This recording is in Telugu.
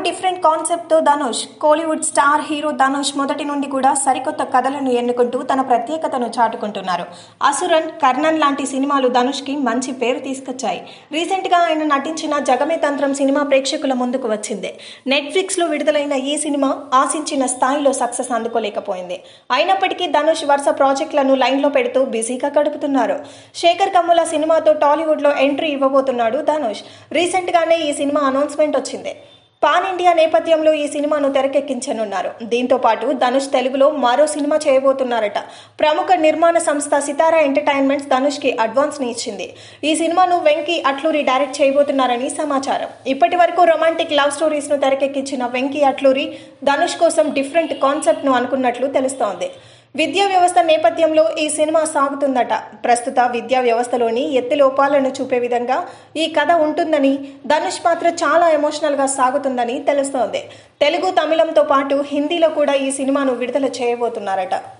డిఫరెంట్ కాన్సెప్ట్తో ధనుష్ కోలీవుడ్ స్టార్ హీరో ధనుష్ మొదటి నుండి కూడా సరికొత్త కథలను ఎన్నుకుంటూ తన ప్రత్యేకతను చాటుకుంటున్నారు అసురన్ కర్ణన్ లాంటి సినిమాలు ధనుష్కి మంచి పేరు తీసుకొచ్చాయి రీసెంట్గా ఆయన నటించిన జగమే తంత్రం సినిమా ప్రేక్షకుల ముందుకు వచ్చింది నెట్ఫ్లిక్స్లో విడుదలైన ఈ సినిమా ఆశించిన స్థాయిలో సక్సెస్ అందుకోలేకపోయింది అయినప్పటికీ ధనుష్ వరుస ప్రాజెక్టులను లైన్లో పెడుతూ బిజీగా గడుపుతున్నారు శేఖర్ కమ్ముల సినిమాతో టాలీవుడ్లో ఎంట్రీ ఇవ్వబోతున్నాడు ధనుష్ రీసెంట్గానే ఈ సినిమా అనౌన్స్మెంట్ వచ్చింది పాన్ ఇండియా నేపథ్యంలో ఈ సినిమాను తెరకెక్కించనున్నారు దీంతో పాటు ధనుష్ తెలుగులో మరో సినిమా చేయబోతున్నారట ప్రముఖ నిర్మాణ సంస్థ సితారా ఎంటర్టైన్మెంట్స్ ధనుష్ కి అడ్వాన్స్ ని ఇచ్చింది ఈ సినిమాను వెంకీ అట్లూరి డైరెక్ట్ చేయబోతున్నారని సమాచారం ఇప్పటి వరకు రొమాంటిక్ లవ్ స్టోరీస్ ను తెరకెక్కించిన వెంకీ అట్లూరి ధనుష్ కోసం డిఫరెంట్ కాన్సెప్ట్ ను అనుకున్నట్లు తెలుస్తోంది విద్యా వ్యవస్థ నేపథ్యంలో ఈ సినిమా సాగుతుందట ప్రస్తుత విద్యా వ్యవస్థలోని ఎత్తి లోపాలను చూపే విధంగా ఈ కథ ఉంటుందని ధనుష్ పాత్ర చాలా ఎమోషనల్ గా సాగుతుందని తెలుస్తోంది తెలుగు తమిళంతో పాటు హిందీలో కూడా ఈ సినిమాను విడుదల చేయబోతున్నారట